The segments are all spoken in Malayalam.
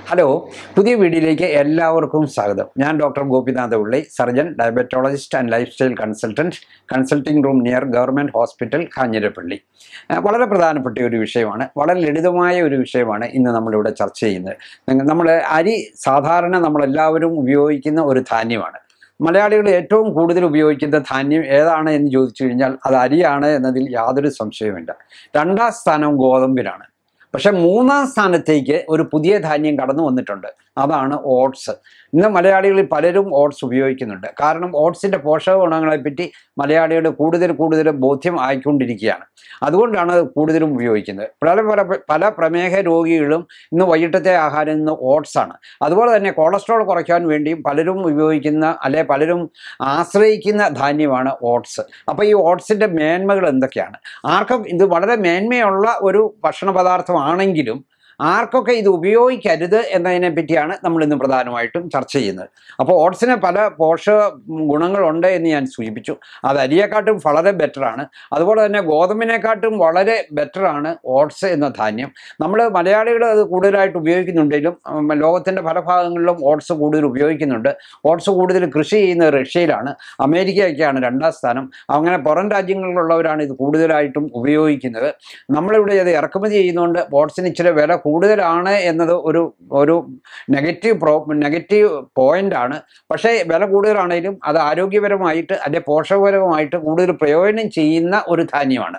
ഹലോ പുതിയ വീഡിയോയിലേക്ക് എല്ലാവർക്കും സ്വാഗതം ഞാൻ ഡോക്ടർ ഗോപിനാഥ് ഉള്ളി surgeon diabetologist and lifestyle consultant consulting room near government hospital Kanjirappally ആ, വളരെ പ്രധാനപ്പെട്ട ഒരു വിഷയമാണ് വളരെ ലളിതമായ ഒരു വിഷയമാണ് ഇന്ന് നമ്മളിവിടെ ചർച്ച ചെയ്യുന്നത് നമ്മൾ അരി സാധാരണ നമ്മളെല്ലാവരും ഉപയോഗിക്കുന്ന ഒരു ധാന്യമാണ് മലയാളികൾ ഏറ്റവും കൂടുതൽ ഉപയോഗിക്കുന്ന ധാന്യം ഏതാണ് എന്ന് ചോദിച്ചു കഴിഞ്ഞാൽ അത് അരിയാണ് എന്നതിൽ യാതൊരു സംശയവുമില്ല രണ്ടാം സ്ഥാനം ഗോതമ്പിനാണ് പക്ഷെ മൂന്നാം സ്ഥാനത്തേക്ക് ഒരു പുതിയ ധാന്യം കടന്നു വന്നിട്ടുണ്ട് അതാണ് ഓട്സ് ഇന്ന് മലയാളികളിൽ പലരും ഓട്സ് ഉപയോഗിക്കുന്നുണ്ട് കാരണം ഓട്സിൻ്റെ പോഷക ഗുണങ്ങളെപ്പറ്റി മലയാളികൾ കൂടുതൽ കൂടുതൽ ബോധ്യം ആയിക്കൊണ്ടിരിക്കുകയാണ് അതുകൊണ്ടാണ് അത് കൂടുതലും ഉപയോഗിക്കുന്നത് പല പല പല പ്രമേഹ രോഗികളും ഇന്ന് വൈകിട്ടത്തെ ആഹാരം ഇന്ന് ഓട്സ് ആണ് അതുപോലെ തന്നെ കൊളസ്ട്രോൾ കുറയ്ക്കാൻ വേണ്ടിയും പലരും ഉപയോഗിക്കുന്ന അല്ലെ പലരും ആശ്രയിക്കുന്ന ധാന്യമാണ് ഓട്സ് അപ്പോൾ ഈ ഓട്സിൻ്റെ മേന്മകൾ എന്തൊക്കെയാണ് ആർക്കും ഇത് വളരെ മേന്മയുള്ള ഒരു ഭക്ഷണ പദാർത്ഥമാണെങ്കിലും ആർക്കൊക്കെ ഇത് ഉപയോഗിക്കരുത് എന്നതിനെ പറ്റിയാണ് നമ്മൾ ഇന്ന് പ്രധാനമായിട്ടും ചർച്ച ചെയ്യുന്നത് അപ്പോൾ ഓട്സിന് പല പോഷക ഗുണങ്ങളുണ്ട് എന്ന് ഞാൻ സൂചിപ്പിച്ചു അത് അരിയെക്കാട്ടും വളരെ ബെറ്ററാണ് അതുപോലെ തന്നെ ഗോതമ്പിനെക്കാട്ടും വളരെ ബെറ്ററാണ് ഓട്സ് എന്ന ധാന്യം നമ്മൾ മലയാളികൾ അത് കൂടുതലായിട്ട് ഉപയോഗിക്കുന്നുണ്ടെങ്കിലും ഉം, ലോകത്തിൻ്റെ പല ഭാഗങ്ങളിലും ഓട്സ് കൂടുതൽ ഉപയോഗിക്കുന്നുണ്ട് ഓട്സ് കൂടുതൽ കൃഷി ചെയ്യുന്നത് റഷ്യയിലാണ് അമേരിക്കയൊക്കെയാണ് രണ്ടാം സ്ഥാനം അങ്ങനെ പുറം രാജ്യങ്ങളിലുള്ളവരാണ് ഇത് കൂടുതലായിട്ടും ഉപയോഗിക്കുന്നത് നമ്മളിവിടെ ഇത് ഇറക്കുമതി ചെയ്യുന്നതുകൊണ്ട് ഓട്സിന് ഇച്ചിരി വില കൂടുതലാണ് എന്നത് ഒരു ഒരു നെഗറ്റീവ് പ്രോ നെഗറ്റീവ് പോയിന്റ് ആണ് പക്ഷേ വില കൂടുതലാണെങ്കിലും അത് ആരോഗ്യപരമായിട്ട് അല്ലെ പോഷകപരമായിട്ട് കൂടുതൽ പ്രയോജനം ചെയ്യുന്ന ഒരു ധാന്യമാണ്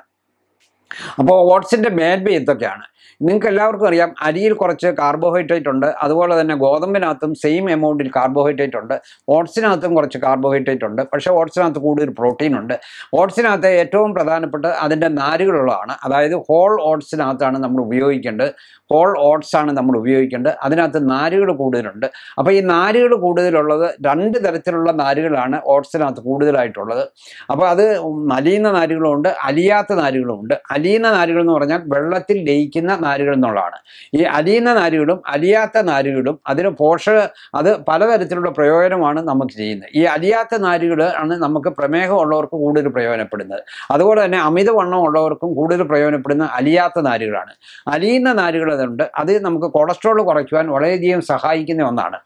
അപ്പോൾ ഓട്സിൻ്റെ മേന്മ എന്തൊക്കെയാണ് നിങ്ങൾക്ക് എല്ലാവർക്കും അറിയാം അരിയിൽ കുറച്ച് കാർബോഹൈഡ്രേറ്റ് ഉണ്ട് അതുപോലെ തന്നെ ഗോതമ്പിനകത്തും സെയിം എമൗണ്ടിൽ കാർബോഹൈഡ്രേറ്റ് ഉണ്ട് ഓട്സിനകത്തും കുറച്ച് കാർബോഹൈഡ്രേറ്റ് ഉണ്ട് പക്ഷേ ഓട്സിനകത്ത് കൂടുതൽ പ്രോട്ടീൻ ഉണ്ട് ഓട്സിനകത്ത് ഏറ്റവും പ്രധാനപ്പെട്ട അതിൻ്റെ നാരുകളുള്ളതാണ് അതായത് ഹോൾ ഓട്സിനകത്താണ് നമ്മൾ ഉപയോഗിക്കേണ്ടത് ഹോൾ ഓട്സ് ആണ് നമ്മൾ ഉപയോഗിക്കേണ്ടത് അതിനകത്ത് നാരുകൾ കൂടുതലുണ്ട് അപ്പോൾ ഈ നാരുകൾ കൂടുതലുള്ളത് രണ്ട് തരത്തിലുള്ള നാരുകളാണ് ഓട്സിനകത്ത് കൂടുതലായിട്ടുള്ളത് അപ്പോൾ അത് അലിയുന്ന നാരുകളുമുണ്ട് അലിയാത്ത നാരുകളുമുണ്ട് അലിയുന്ന നാരുകൾ എന്ന് പറഞ്ഞാൽ വെള്ളത്തിൽ ലയിക്കുന്ന നാരുകൾ എന്നുള്ളതാണ് ഈ അലിയുന്ന നാരുകളും അലിയാത്ത നാരുകളും അതിന് പോഷക അത് പലതരത്തിലുള്ള പ്രയോജനമാണ് നമുക്ക് ചെയ്യുന്നത് ഈ അലിയാത്ത നാരുകൾ ആണ് നമുക്ക് പ്രമേഹമുള്ളവർക്ക് കൂടുതൽ പ്രയോജനപ്പെടുന്നത് അതുപോലെ തന്നെ അമിതവണ്ണം ഉള്ളവർക്കും കൂടുതൽ പ്രയോജനപ്പെടുന്ന അലിയാത്ത നാരുകളാണ് അലിയുന്ന നാരുകൾ അതുണ്ട് അത് നമുക്ക് കൊളസ്ട്രോൾ കുറയ്ക്കുവാൻ വളരെയധികം സഹായിക്കുന്ന ഒന്നാണ്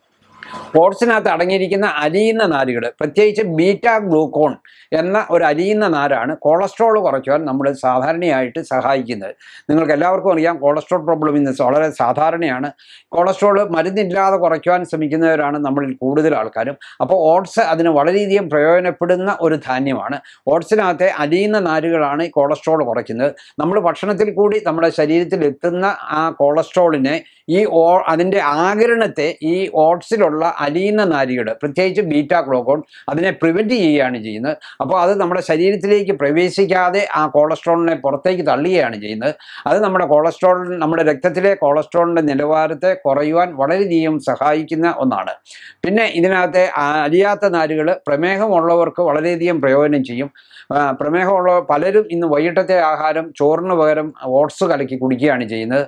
ഓട്സിനകത്ത് അടങ്ങിയിരിക്കുന്ന അലിയുന്ന നാരുകൾ പ്രത്യേകിച്ച് ബീറ്റ ഗ്ലൂക്കോൺ എന്ന ഒരു അലിയുന്ന നാരാണ് കൊളസ്ട്രോൾ കുറയ്ക്കുവാൻ നമ്മൾ സാധാരണയായിട്ട് സഹായിക്കുന്നത് നിങ്ങൾക്ക് എല്ലാവർക്കും അറിയാം കൊളസ്ട്രോൾ പ്രോബ്ലം ഇന്ന് വളരെ സാധാരണയാണ് കൊളസ്ട്രോൾ മരുന്നില്ലാതെ കുറയ്ക്കുവാൻ ശ്രമിക്കുന്നവരാണ് നമ്മളിൽ കൂടുതൽ ആൾക്കാരും അപ്പോൾ ഓട്സ് അതിന് വളരെയധികം പ്രയോജനപ്പെടുന്ന ഒരു ധാന്യമാണ് ഓട്സിനകത്തെ അലിയുന്ന നാരുകളാണ് ഈ കൊളസ്ട്രോൾ കുറയ്ക്കുന്നത് നമ്മൾ ഭക്ഷണത്തിൽ കൂടി നമ്മുടെ ശരീരത്തിൽ എത്തുന്ന ആ കൊളസ്ട്രോളിനെ ഈ ഓ അതിൻ്റെ ആകിരണത്തെ ഈ ഓട്സിലുള്ള അലിയുന്ന നാരുകൾ പ്രത്യേകിച്ച് ബീറ്റ ഗ്ലോക്കോൺ അതിനെ പ്രിവെൻറ്റ് ചെയ്യുകയാണ് ചെയ്യുന്നത് അപ്പോൾ അത് നമ്മുടെ ശരീരത്തിലേക്ക് പ്രവേശിക്കാതെ ആ കൊളസ്ട്രോളിനെ പുറത്തേക്ക് തള്ളുകയാണ് ചെയ്യുന്നത് അത് നമ്മുടെ കൊളസ്ട്രോൾ നമ്മുടെ രക്തത്തിലെ കൊളസ്ട്രോളിൻ്റെ നിലവാരത്തെ കുറയുവാൻ വളരെയധികം സഹായിക്കുന്ന ഒന്നാണ് പിന്നെ ഇതിനകത്തെ ആ അലിയാത്ത നാരുകൾ പ്രമേഹമുള്ളവർക്ക് വളരെയധികം പ്രയോജനം ചെയ്യും ആ, പ്രമേഹമുള്ള പലരും ഇന്ന് വൈകിട്ടത്തെ ആഹാരം ചോറിന് പകരം ഓട്സ് കലക്കി കുടിക്കുകയാണ് ചെയ്യുന്നത്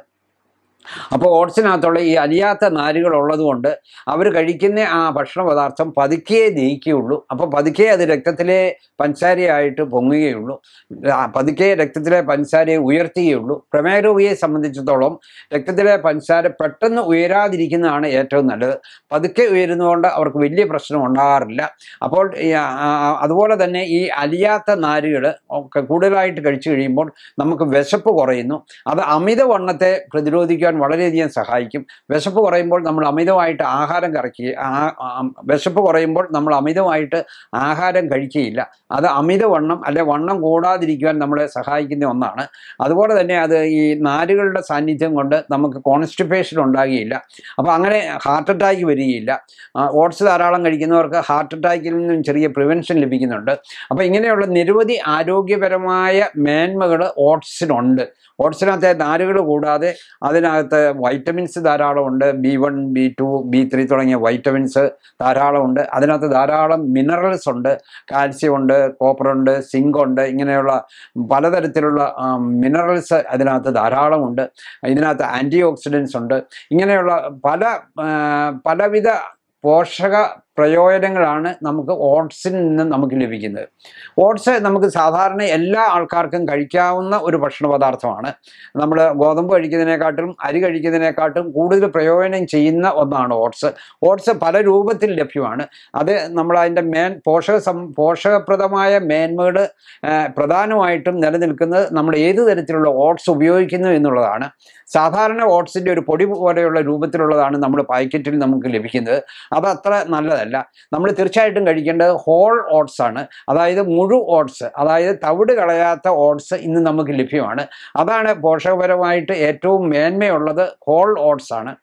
അപ്പോൾ ഓട്സിനകത്തുള്ള ഈ അലിയാത്ത നാരുകൾ ഉള്ളതുകൊണ്ട് അവർ കഴിക്കുന്ന ആ ഭക്ഷണ പദാർത്ഥം പതുക്കെ ദഹിക്കുകയുള്ളൂ അപ്പോൾ പതുക്കെ അത് രക്തത്തിലെ പഞ്ചസാരയായിട്ട് പൊങ്ങുകയുള്ളൂ ആ, പതുക്കെ രക്തത്തിലെ പഞ്ചസാരയെ ഉയർത്തുകയുള്ളൂ പ്രമേഹ രോഗിയെ സംബന്ധിച്ചിടത്തോളം രക്തത്തിലെ പഞ്ചസാര പെട്ടെന്ന് ഉയരാതിരിക്കുന്നതാണ് ഏറ്റവും നല്ലത് പതുക്കെ ഉയരുന്നതുകൊണ്ട് അവർക്ക് വലിയ പ്രശ്നം ഉണ്ടാകാറില്ല അപ്പോൾ ഈ, ആ, ആ, അതുപോലെ തന്നെ ഈ അലിയാത്ത നാരുകൾ ഒക്കെ കൂടുതലായിട്ട് കഴിച്ചു കഴിയുമ്പോൾ നമുക്ക് വിശപ്പ് കുറയുന്നു അത് അമിതവണ്ണത്തെ പ്രതിരോധിക്കാൻ വളരെയധികം സഹായിക്കും വിശപ്പ് കുറയുമ്പോൾ നമ്മൾ അമിതമായിട്ട് ആഹാരം കറക്കുക ആ- ആ- വിശപ്പ് കുറയുമ്പോൾ നമ്മൾ അമിതമായിട്ട് ആഹാരം കഴിക്കുകയില്ല അത് അമിതവണ്ണം അല്ലെ വണ്ണം കൂടാതിരിക്കുവാൻ നമ്മളെ സഹായിക്കുന്ന ഒന്നാണ് അതുപോലെ തന്നെ അത് ഈ നാരുകളുടെ സാന്നിധ്യം കൊണ്ട് നമുക്ക് കോൺസ്റ്റിപ്പേഷൻ ഉണ്ടാകുകയില്ല അപ്പോൾ അങ്ങനെ ഹാർട്ട് അറ്റാക്ക് വരികയില്ല ഓട്സ് ധാരാളം കഴിക്കുന്നവർക്ക് ഹാർട്ട് അറ്റാക്കിൽ നിന്നും ചെറിയ പ്രിവെൻഷൻ ലഭിക്കുന്നുണ്ട് അപ്പോൾ ഇങ്ങനെയുള്ള നിരവധി ആരോഗ്യപരമായ മേന്മകൾ ഓട്സിനുണ്ട് ഓട്സിനകത്തെ നാരുകൾ കൂടാതെ അതിനകത്ത് വൈറ്റമിൻസ് ധാരാളമുണ്ട് B one B two B three തുടങ്ങിയ വൈറ്റമിൻസ് ധാരാളമുണ്ട് അതിനകത്ത് ധാരാളം മിനറൽസ് ഉണ്ട് കാൽസ്യം ഉണ്ട് കോപ്പർ ഉണ്ട് സിങ്ക് ഉണ്ട് ഇങ്ങനെയുള്ള പലതരത്തിലുള്ള മിനറൽസ് അതിനകത്ത് ധാരാളമുണ്ട് ഇതിനകത്ത് ആൻറ്റി ഓക്സിഡൻസ് ഉണ്ട് ഇങ്ങനെയുള്ള പല ആ, പലവിധ പോഷക പ്രയോജനങ്ങളാണ് നമുക്ക് ഓട്സിൽ നിന്ന് നമുക്ക് ലഭിക്കുന്നത് ഓട്സ് നമുക്ക് സാധാരണ എല്ലാ ആൾക്കാർക്കും കഴിക്കാവുന്ന ഒരു ഭക്ഷണ പദാർത്ഥമാണ് നമ്മൾ ഗോതമ്പ് കഴിക്കുന്നതിനെക്കാട്ടും അരി കഴിക്കുന്നതിനെക്കാട്ടും കൂടുതൽ പ്രയോജനം ചെയ്യുന്ന ഒന്നാണ് ഓട്സ് ഓട്സ് പല രൂപത്തിൽ ലഭ്യമാണ് അത് നമ്മൾ അതിൻ്റെ മേൻ പോഷക സം പോഷകപ്രദമായ മേന്മകൾ പ്രധാനമായിട്ടും നിലനിൽക്കുന്നത് നമ്മൾ ഏത് തരത്തിലുള്ള ഓട്സ് ഉപയോഗിക്കുന്നു എന്നുള്ളതാണ് സാധാരണ ഓട്സിൻ്റെ ഒരു പൊടി പോലെയുള്ള രൂപത്തിലുള്ളതാണ് നമ്മൾ പാക്കറ്റിൽ നമുക്ക് ലഭിക്കുന്നത് അത് അത്ര നല്ലതല്ല നമ്മൾ തീർച്ചയായിട്ടും കഴിക്കേണ്ടത് ഹോൾ ഓട്സ് ആണ് അതായത് മുഴു ഓട്സ് അതായത് തവിട് കളയാത്ത ഓട്സ് ഇന്ന് നമുക്ക് ലഭ്യമാണ് അതാണ് പോഷകപരമായിട്ട് ഏറ്റവും മേന്മയുള്ളത് ഹോൾ ഓട്സ് ആണ്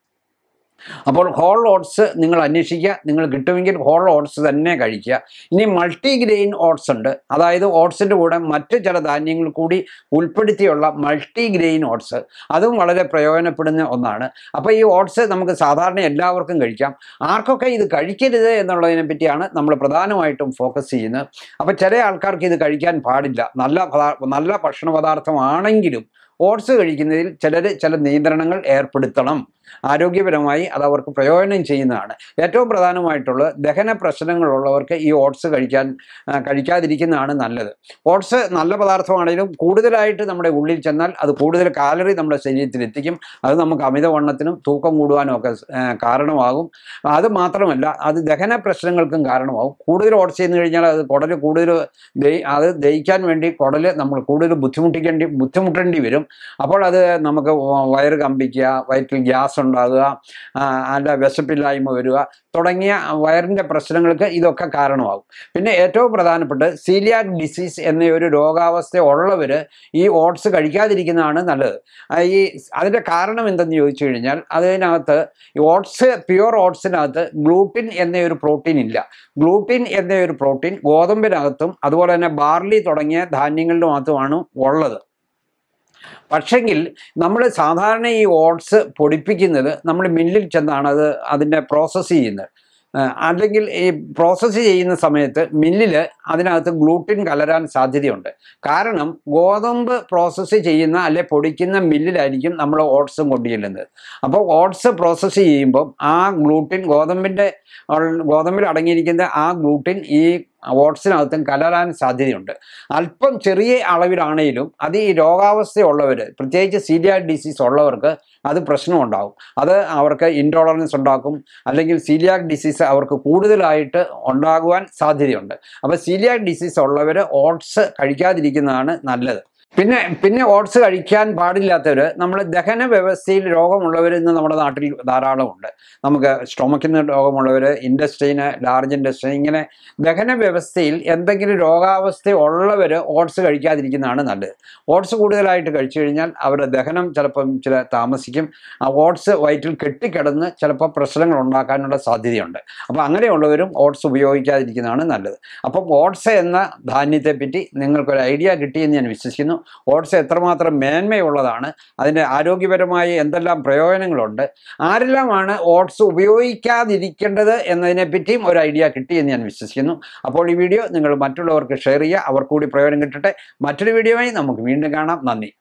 അപ്പോൾ ഹോൾ ഓട്സ് നിങ്ങൾ അന്വേഷിക്കുക നിങ്ങൾ കിട്ടുമെങ്കിൽ ഹോൾ ഓട്സ് തന്നെ കഴിക്കുക ഇനി മൾട്ടിഗ്രെയിൻ ഓട്സ് ഉണ്ട് അതായത് ഓട്സിൻ്റെ കൂടെ മറ്റ് ചില ധാന്യങ്ങൾ കൂടി ഉൾപ്പെടുത്തിയുള്ള മൾട്ടിഗ്രെയിൻ ഓട്സ് അതും വളരെ പ്രയോജനപ്പെടുന്ന ഒന്നാണ് അപ്പോൾ ഈ ഓട്സ് നമുക്ക് സാധാരണ എല്ലാവർക്കും കഴിക്കാം ആർക്കൊക്കെ ഇത് കഴിക്കരുത് എന്നുള്ളതിനെ പറ്റിയാണ് നമ്മൾ പ്രധാനമായിട്ടും ഫോക്കസ് ചെയ്യുന്നത് അപ്പോൾ ചില ആൾക്കാർക്ക് ഇത് കഴിക്കാൻ പാടില്ല നല്ല പദാ- നല്ല ഭക്ഷണ പദാർത്ഥമാണെങ്കിലും ഓട്സ് കഴിക്കുന്നതിൽ ചിലർ ചില നിയന്ത്രണങ്ങൾ ഏർപ്പെടുത്തണം ആരോഗ്യപരമായി അത് അവർക്ക് പ്രയോജനം ചെയ്യുന്നതാണ് ഏറ്റവും പ്രധാനമായിട്ടുള്ളത് ദഹന പ്രശ്നങ്ങളുള്ളവർക്ക് ഈ ഓട്സ് കഴിക്കാൻ ആ, കഴിക്കാതിരിക്കുന്നതാണ് നല്ലത് ഓട്സ് നല്ല പദാർത്ഥമാണെങ്കിലും കൂടുതലായിട്ട് നമ്മുടെ ഉള്ളിൽ ചെന്നാൽ അത് കൂടുതൽ കാലറി നമ്മുടെ ശരീരത്തിൽ എത്തിക്കും അത് നമുക്ക് അമിതവണ്ണത്തിനും തൂക്കം കൂടുവാനും ഒക്കെ ആ, കാരണമാകും അത് മാത്രമല്ല അത് ദഹന പ്രശ്നങ്ങൾക്കും കാരണമാകും കൂടുതൽ ഓട്സ് ചെയ്ത് കഴിഞ്ഞാൽ അത് കുടൽ കൂടുതൽ ദഹി അത് ദഹിക്കാൻ വേണ്ടി കുടൽ നമ്മൾ കൂടുതൽ ബുദ്ധിമുട്ടിക്കേണ്ടി ബുദ്ധിമുട്ടേണ്ടി വരും അപ്പോൾ അത് നമുക്ക് വയറ് കമ്പിക്കുക വയറ്റിൽ ഗ്യാസ് ഉണ്ടാകുക ആ, അല്ല വിശപ്പില്ലായ്മ വരിക തുടങ്ങിയ വയറിൻ്റെ പ്രശ്നങ്ങൾക്ക് ഇതൊക്കെ കാരണമാകും പിന്നെ ഏറ്റവും പ്രധാനപ്പെട്ട് സീലിയാക് ഡിസീസ് എന്ന ഒരു രോഗാവസ്ഥ ഉള്ളവർ ഈ ഓട്സ് കഴിക്കാതിരിക്കുന്നതാണ് നല്ലത് ആ, ഈ അതിൻ്റെ കാരണം എന്തെന്ന് ചോദിച്ചു കഴിഞ്ഞാൽ അതിനകത്ത് ഈ ഓട്സ് പ്യുവർ ഓട്സിനകത്ത് ഗ്ലൂട്ടിൻ എന്ന ഒരു പ്രോട്ടീൻ ഇല്ല ഗ്ലൂട്ടിൻ എന്ന ഒരു പ്രോട്ടീൻ ഗോതമ്പിനകത്തും അതുപോലെ തന്നെ ബാർലി തുടങ്ങിയ ധാന്യങ്ങളിലുമകത്തുമാണ് ഉള്ളത് പക്ഷെങ്കിൽ നമ്മൾ സാധാരണ ഈ ഓട്സ് പൊടിപ്പിക്കുന്നത് നമ്മൾ മില്ലിൽ ചെന്നാണ് അത് അതിൻ്റെ പ്രോസസ്സ് ചെയ്യുന്നത് ആ, അല്ലെങ്കിൽ ഈ പ്രോസസ്സ് ചെയ്യുന്ന സമയത്ത് മില്ലിൽ അതിനകത്ത് ഗ്ലൂട്ടിൻ കലരാൻ സാധ്യതയുണ്ട് കാരണം ഗോതമ്പ് പ്രോസസ്സ് ചെയ്യുന്ന അല്ലെ പൊടിക്കുന്ന മില്ലിലായിരിക്കും നമ്മൾ ഓട്സും കൊണ്ടുചെല്ലുന്നത് അപ്പോൾ ഓട്സ് പ്രോസസ്സ് ചെയ്യുമ്പോൾ ആ ഗ്ലൂട്ടിൻ ഗോതമ്പിൻ്റെ ഗോതമ്പിൽ അടങ്ങിയിരിക്കുന്ന ആ ഗ്ലൂട്ടിൻ ഈ ഓട്സിനകത്തും കലരാൻ സാധ്യതയുണ്ട് അല്പം ചെറിയ അളവിലാണെങ്കിലും അത് ഈ രോഗാവസ്ഥയുള്ളവർ പ്രത്യേകിച്ച് സീലിയാക് ഡിസീസ് ഉള്ളവർക്ക് അത് പ്രശ്നമുണ്ടാകും അത് അവർക്ക് ഇൻടോളറൻസ് ഉണ്ടാക്കും അല്ലെങ്കിൽ സീലിയാക് ഡിസീസ് അവർക്ക് കൂടുതലായിട്ട് ഉണ്ടാകുവാൻ സാധ്യതയുണ്ട് അപ്പോൾ സീലിയാക് ഡിസീസ് ഉള്ളവർ ഓട്സ് കഴിക്കാതിരിക്കുന്നതാണ് നല്ലത് പിന്നെ പിന്നെ ഓട്സ് കഴിക്കാൻ പാടില്ലാത്തവർ നമ്മൾ ദഹന വ്യവസ്ഥയിൽ രോഗമുള്ളവർ ഇന്ന് നമ്മുടെ നാട്ടിൽ ധാരാളമുണ്ട് നമുക്ക് സ്റ്റൊമക്കിന് രോഗമുള്ളവർ ഇൻഡസ്ട്രീന് ലാർജ് ഇൻഡസ്ട്രി ഇങ്ങനെ ദഹന വ്യവസ്ഥയിൽ എന്തെങ്കിലും രോഗാവസ്ഥ ഉള്ളവർ ഓട്സ് കഴിക്കാതിരിക്കുന്നതാണ് നല്ലത് ഓട്സ് കൂടുതലായിട്ട് കഴിച്ചു കഴിഞ്ഞാൽ അവരുടെ ദഹനം ചിലപ്പം ചില താമസിക്കും ആ ഓട്സ് വയറ്റിൽ കെട്ടിക്കിടന്ന് ചിലപ്പോൾ പ്രശ്നങ്ങൾ ഉണ്ടാക്കാനുള്ള സാധ്യതയുണ്ട് അപ്പോൾ അങ്ങനെയുള്ളവരും ഓട്സ് ഉപയോഗിക്കാതിരിക്കുന്നതാണ് നല്ലത് അപ്പം ഓട്സ് എന്ന ധാന്യത്തെ പറ്റി നിങ്ങൾക്കൊരു ഐഡിയ കിട്ടിയെന്ന് ഞാൻ വിശ്വസിക്കുന്നു ഓട്സ് എത്രമാത്രം മേന്മയുള്ളതാണ് അതിൻ്റെ ആരോഗ്യപരമായി എന്തെല്ലാം പ്രയോജനങ്ങളുണ്ട് ആരെല്ലാമാണ് ഓട്സ് ഉപയോഗിക്കാതിരിക്കേണ്ടത് എന്നതിനെ പറ്റിയും ഒരു ഐഡിയ കിട്ടിയെന്ന് ഞാൻ വിശ്വസിക്കുന്നു അപ്പോൾ ഈ വീഡിയോ നിങ്ങൾ മറ്റുള്ളവർക്ക് ഷെയർ ചെയ്യുക അവർ കൂടി പ്രയോജനം കിട്ടട്ടെ മറ്റൊരു വീഡിയോയുമായി നമുക്ക് വീണ്ടും കാണാം നന്ദി